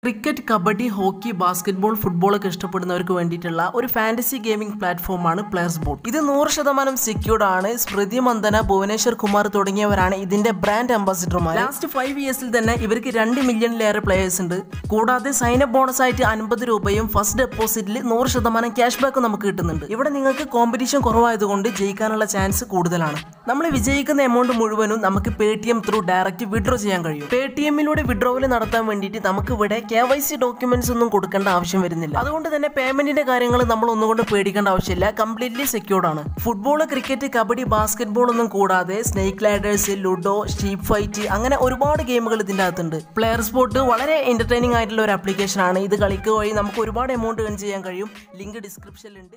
cricket kabaddi hockey basketball football ഒക്കെ ഇഷ്ടപ്പെടുന്നവർക്ക് വേണ്ടിയിട്ടുള്ള ഒരു ഫാന്റസി ഗെയിമിംഗ് പ്ലാറ്റ്ഫോമാണ് പ്ലെയർസ് ബോട്ട് ഇത് നൂറ് ശതമാനം സെക്യൂർഡ് ആണ് സ്മൃതി മന്ദന ഭുവനേശ്വർ കുമാർ തുടങ്ങിയവരാണ് ഇതിന്റെ ബ്രാൻഡ് അംബാസിഡർമാർ ലാസ്റ്റ് ഫൈവ് ഇയേഴ്സിൽ തന്നെ ഇവർക്ക് രണ്ട് മില്യണിലേറെ പ്ലേയേഴ്സ് ഉണ്ട് കൂടാതെ സൈൻ അപ്പ് ബോണസ് ആയിട്ട് അൻപത് രൂപയും ഫസ്റ്റ് ഡെപ്പോസിറ്റിൽ നൂറ് ശതമാനം ക്യാഷ് ബാക്ക് നമുക്ക് കിട്ടുന്നുണ്ട് ഇവിടെ നിങ്ങൾക്ക് കോമ്പറ്റീഷൻ കുറവായതുകൊണ്ട് ജയിക്കാനുള്ള ചാൻസ് കൂടുതലാണ് നമ്മൾ വിജയിക്കുന്ന എമൗണ്ട് മുഴുവനും നമുക്ക് Paytm through direct withdraw ചെയ്യാൻ കഴിയും പേ ടി എമ്മിലൂടെ വിഡ്രോവൽ നടത്താൻ വേണ്ടിയിട്ട് നമുക്ക് ഇവിടെ കെ വൈ സി ഡോക്യുമെന്റ്സ് ഒന്നും കൊടുക്കേണ്ട ആവശ്യം വരുന്നില്ല അതുകൊണ്ട് തന്നെ പേയ്മെന്റിന്റെ കാര്യങ്ങൾ നമ്മൾ ഒന്നുകൊണ്ട് പേടിക്കേണ്ട ആവശ്യമില്ല കംപ്ലീറ്റ്ലി സെക്യൂർഡ് ആണ് ഫുട്ബോൾ ക്രിക്കറ്റ് കബഡി ബാസ്കറ്റ്ബോൾ ഒന്നും കൂടാതെ snake ladders ludo sheep fight അങ്ങനെ ഒരുപാട് ഗെയിമുകൾ ഇതിന്റെ അകത്തുണ്ട് പ്ലെയർ സ്പോർട്ട് വളരെ എന്റർടൈനിങ് ആയിട്ടുള്ള ഒരു ആപ്ലിക്കേഷൻ ആണ് ഇത് കളിക്കുക വഴി നമുക്ക് ഒരുപാട് എമൗണ്ട് ഏൺ ചെയ്യാൻ കഴിയും ലിങ്ക് ഡിസ്ക്രിപ്ഷനിലുണ്ട്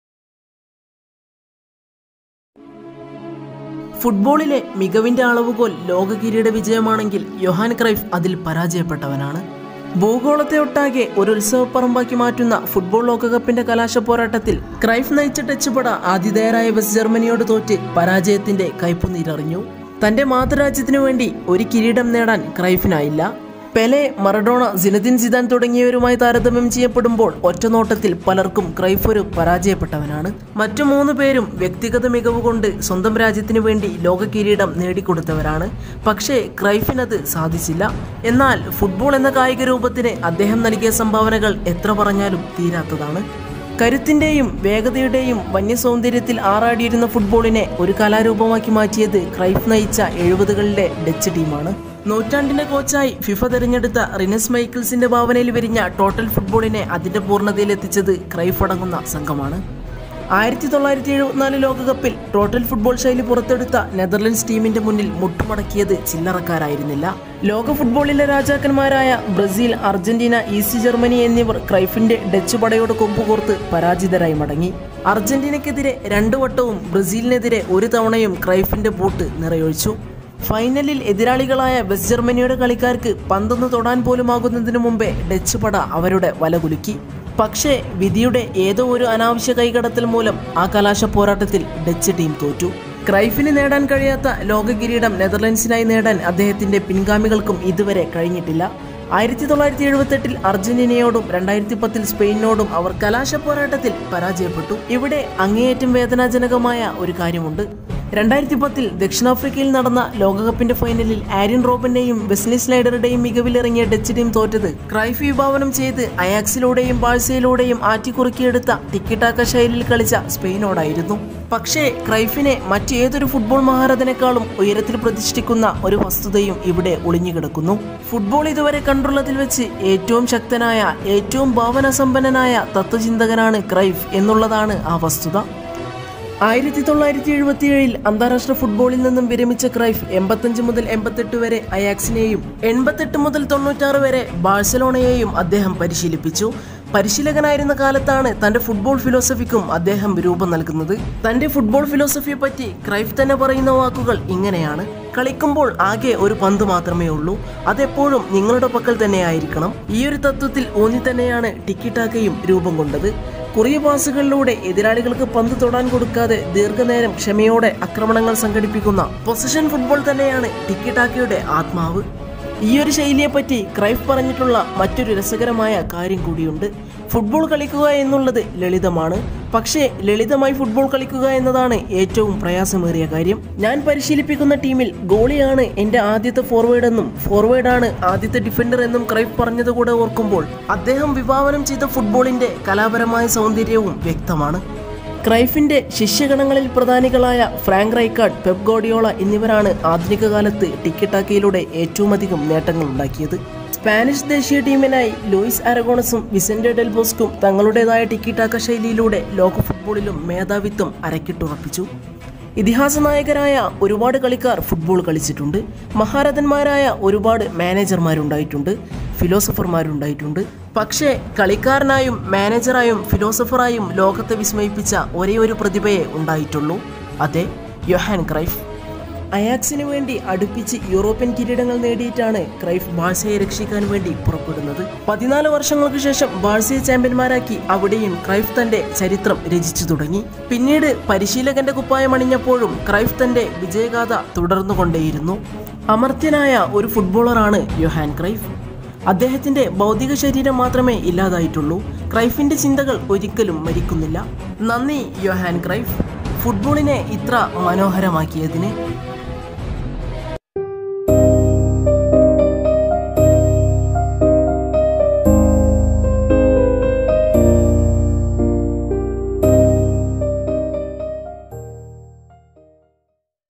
ഫുട്ബോളിലെ മികവിന്റെ അളവുകോൽ ലോക കിരീട വിജയമാണെങ്കിൽ യൊഹാൻ ക്രൈഫ് അതിൽ പരാജയപ്പെട്ടവനാണ് ഭൂഗോളത്തെ ഒട്ടാകെ ഒരു ഉത്സവപ്പറമ്പാക്കി മാറ്റുന്ന ഫുട്ബോൾ ലോകകപ്പിന്റെ കലാശ പോരാട്ടത്തിൽ ക്രൈഫ് നയിച്ച ടച്ചുപട ആതിഥേയരായ വെസ്റ്റ് ജർമ്മനിയോട് തോറ്റ് പരാജയത്തിന്റെ കയ്പുനീരറിഞ്ഞു തന്റെ മാതൃരാജ്യത്തിനു വേണ്ടി ഒരു കിരീടം നേടാൻ ക്രൈഫിനായില്ല പെലെ മറഡോണ സിനദിൻ സിദാൻ തുടങ്ങിയവരുമായി താരതമ്യം ചെയ്യപ്പെടുമ്പോൾ ഒറ്റനോട്ടത്തിൽ പലർക്കും ക്രൈഫ് ഒരു പരാജയപ്പെട്ടവനാണ് മറ്റു മൂന്ന് പേരും വ്യക്തിഗത മികവ് കൊണ്ട് സ്വന്തം രാജ്യത്തിനു വേണ്ടി ലോക കിരീടം നേടിക്കൊടുത്തവരാണ് പക്ഷേ ക്രൈഫിനത് സാധിച്ചില്ല എന്നാൽ ഫുട്ബോൾ എന്ന കായിക രൂപത്തിന് അദ്ദേഹം നൽകിയ സംഭാവനകൾ എത്ര പറഞ്ഞാലും തീരാത്തതാണ് കരുത്തിന്റെയും വേഗതയുടെയും വന്യസൗന്ദര്യത്തിൽ ആറാടിയിരുന്ന ഫുട്ബോളിനെ ഒരു കലാരൂപമാക്കി മാറ്റിയത് ക്രൈഫ് നയിച്ച എഴുപതുകളിലെ ഡച്ച് ടീമാണ് നൂറ്റാണ്ടിന്റെ കോച്ചായി ഫിഫ തിരഞ്ഞെടുത്ത റിനസ് മൈക്കിൾസിന്റെ ഭാവനയിൽ വിരിഞ്ഞ ടോട്ടൽ ഫുട്ബോളിനെ അതിന്റെ പൂർണ്ണതയിൽ എത്തിച്ചത് ക്രൈഫ് അടങ്ങുന്ന സംഘമാണ് ആയിരത്തി തൊള്ളായിരത്തി എഴുപത്തിനാല് ലോകകപ്പിൽ ടോട്ടൽ ഫുട്ബോൾ ശൈലി പുറത്തെടുത്ത നെതർലൻഡ്സ് ടീമിന്റെ മുന്നിൽ മുട്ടുമടക്കിയത് ചില്ലറക്കാരായിരുന്നില്ല ലോക ഫുട്ബോളിലെ രാജാക്കന്മാരായ ബ്രസീൽ അർജന്റീന ഈസ്റ്റ് ജർമ്മനി എന്നിവർ ക്രൈഫിന്റെ ഡച്ച് പടയോട് കൊമ്പുകോർത്ത് പരാജിതരായി മടങ്ങി അർജന്റീനയ്ക്കെതിരെ രണ്ടു വട്ടവും ബ്രസീലിനെതിരെ ഒരു തവണയും ക്രൈഫിന്റെ ബൂട്ട് നിറയൊഴിച്ചു ഫൈനലിൽ എതിരാളികളായ വെസ്റ്റ് ജർമ്മനിയുടെ കളിക്കാർക്ക് പന്തൊന്ന് തൊടാൻ പോലുമാകുന്നതിനു മുമ്പേ ഡച്ച് പട അവരുടെ വലകുലുക്കി പക്ഷേ വിധിയുടെ ഏതോ ഒരു അനാവശ്യ കൈകടത്തൽ മൂലം ആ കലാശ പോരാട്ടത്തിൽ ഡച്ച് ടീം തോറ്റു ക്രൈഫിന് നേടാൻ കഴിയാത്ത ലോക കിരീടം നെതർലൻഡ്സിനായി നേടാൻ അദ്ദേഹത്തിന്റെ പിൻഗാമികൾക്കും ഇതുവരെ കഴിഞ്ഞിട്ടില്ല ആയിരത്തി തൊള്ളായിരത്തി എഴുപത്തെട്ടിൽ അർജന്റീനയോടും രണ്ടായിരത്തി പത്തിൽ സ്പെയിനോടും അവർ കലാശ പോരാട്ടത്തിൽ പരാജയപ്പെട്ടു ഇവിടെ അങ്ങേയറ്റം വേദനാജനകമായ ഒരു കാര്യമുണ്ട് രണ്ടായിരത്തി പത്തിൽ ദക്ഷിണാഫ്രിക്കയിൽ നടന്ന ലോകകപ്പിന്റെ ഫൈനലിൽ ആര്യൻ റോബിന്റെയും വെസ്ലി സ്ലൈഡറുടെയും മികവിലിറങ്ങിയ ഡച്ച് ടീം തോറ്റത് ക്രൈഫ് വിഭാവനം ചെയ്ത് അയാക്സിലൂടെയും ബാഴ്സയിലൂടെയും ആറ്റിക്കുറുക്കിയെടുത്ത ടിക്കിട്ടാക്ക ശൈലിയിൽ കളിച്ച സ്പെയിനോടായിരുന്നു പക്ഷേ ക്രൈഫിനെ മറ്റേതൊരു ഫുട്ബോൾ മഹാരഥനേക്കാളും ഉയരത്തിൽ പ്രതിഷ്ഠിക്കുന്ന ഒരു വസ്തുതയും ഇവിടെ ഒളിഞ്ഞുകിടക്കുന്നു ഫുട്ബോൾ ഇതുവരെ കണ്ടുള്ളതിൽ വെച്ച് ഏറ്റവും ശക്തനായ ഏറ്റവും ഭാവനാസമ്പന്നനായ തത്വചിന്തകനാണ് ക്രൈഫ് എന്നുള്ളതാണ് ആ വസ്തുത ആയിരത്തി തൊള്ളായിരത്തി എഴുപത്തിയേഴിൽ അന്താരാഷ്ട്ര ഫുട്ബോളിൽ നിന്നും വിരമിച്ച ക്രൈഫ് എൺപത്തഞ്ച് മുതൽ എൺപത്തെട്ട് വരെ അയാക്സിനെയും എൺപത്തെട്ട് മുതൽ തൊണ്ണൂറ്റാറ് വരെ ബാഴ്സലോണയെയും അദ്ദേഹം പരിശീലിപ്പിച്ചു പരിശീലകനായിരുന്ന കാലത്താണ് തന്റെ ഫുട്ബോൾ ഫിലോസഫിക്കും അദ്ദേഹം രൂപം നൽകുന്നത് തന്റെ ഫുട്ബോൾ ഫിലോസഫിയെ പറ്റി ക്രൈഫ് തന്നെ പറയുന്ന വാക്കുകൾ ഇങ്ങനെയാണ് കളിക്കുമ്പോൾ ആകെ ഒരു പന്ത് മാത്രമേ ഉള്ളൂ അതെപ്പോഴും നിങ്ങളുടെ പക്കൽ തന്നെയായിരിക്കണം ഈ ഒരു തത്വത്തിൽ ഊന്നി തന്നെയാണ് ടിക്കിട്ടാക്കയും രൂപം കൊണ്ടത് കുറിയ പാസുകളിലൂടെ എതിരാളികൾക്ക് പന്ത് തൊടാൻ കൊടുക്കാതെ ദീർഘനേരം ക്ഷമയോടെ ആക്രമണങ്ങൾ സംഘടിപ്പിക്കുന്ന പൊസിഷൻ ഫുട്ബോൾ തന്നെയാണ് ടിക്കിട്ടാക്കയുടെ ആത്മാവ് ഈ ഒരു ശൈലിയെപ്പറ്റി ക്രൈഫ് പറഞ്ഞിട്ടുള്ള മറ്റൊരു രസകരമായ കാര്യം കൂടിയുണ്ട് ഫുട്ബോൾ കളിക്കുക എന്നുള്ളത് ലളിതമാണ് പക്ഷേ ലളിതമായി ഫുട്ബോൾ കളിക്കുക എന്നതാണ് ഏറ്റവും പ്രയാസമേറിയ കാര്യം ഞാൻ പരിശീലിപ്പിക്കുന്ന ടീമിൽ ഗോളിയാണ് എൻ്റെ ആദ്യത്തെ ഫോർവേഡ് എന്നും ഫോർവേഡാണ് ആദ്യത്തെ ഡിഫൻഡർ എന്നും ക്രൈഫ് പറഞ്ഞതുകൂടെ ഓർക്കുമ്പോൾ അദ്ദേഹം വിഭാവനം ചെയ്ത ഫുട്ബോളിൻ്റെ കലാപരമായ സൗന്ദര്യവും വ്യക്തമാണ് ക്രൈഫിന്റെ ശിഷ്യഗണങ്ങളിൽ പ്രധാനികളായ ഫ്രാങ്ക് റൈക്കാർഡ് പെപ് ഗോഡിയോള എന്നിവരാണ് ആധുനിക കാലത്ത് ടിക്കറ്റാക്കയിലൂടെ ഏറ്റവും അധികം നേട്ടങ്ങൾ ഉണ്ടാക്കിയത് സ്പാനിഷ് ദേശീയ ടീമിനായി ലൂയിസ് അരഗോണസും വിസെന്റ് ഡെൽബോസ്കും തങ്ങളുടേതായ ടിക്കിട്ടാക്ക ശൈലിയിലൂടെ ലോക ഫുട്ബോളിലും മേധാവിത്വം അരക്കിട്ടുറപ്പിച്ചു ഇതിഹാസ നായകരായ ഒരുപാട് കളിക്കാർ ഫുട്ബോൾ കളിച്ചിട്ടുണ്ട് മഹാരഥന്മാരായ ഒരുപാട് മാനേജർമാരുണ്ടായിട്ടുണ്ട് ഫിലോസഫർമാരുണ്ടായിട്ടുണ്ട് പക്ഷേ കളിക്കാരനായും മാനേജറായും ഫിലോസഫറായും ലോകത്തെ വിസ്മയിപ്പിച്ച ഒരേ ഒരു പ്രതിഭയെ ഉണ്ടായിട്ടുള്ളൂ അതെ യൊഹാൻ ക്രൈഫ് അയാക്സിനു വേണ്ടി അടുപ്പിച്ച് യൂറോപ്യൻ കിരീടങ്ങൾ നേടിയിട്ടാണ് ക്രൈഫ് ബാഴ്സയെ രക്ഷിക്കാൻ വേണ്ടി പുറപ്പെടുന്നത് പതിനാല് വർഷങ്ങൾക്ക് ശേഷം ബാഴ്സയെ ചാമ്പ്യന്മാരാക്കി അവിടെയും ക്രൈഫ് തന്റെ ചരിത്രം രചിച്ചു തുടങ്ങി പിന്നീട് പരിശീലകന്റെ കുപ്പായം അണിഞ്ഞപ്പോഴും ക്രൈഫ് തന്റെ വിജയഗാഥ തുടർന്നുകൊണ്ടേയിരുന്നു അമർത്യനായ ഒരു ഫുട്ബോളറാണ് യൊഹാൻ ക്രൈഫ് അദ്ദേഹത്തിന്റെ ഭൗതിക ശരീരം മാത്രമേ ഇല്ലാതായിട്ടുള്ളൂ ക്രൈഫിന്റെ ചിന്തകൾ ഒരിക്കലും മരിക്കുന്നില്ല നന്ദി യൊഹാൻ ക്രൈഫ് ഫുട്ബോളിനെ ഇത്ര മനോഹരമാക്കിയതിന്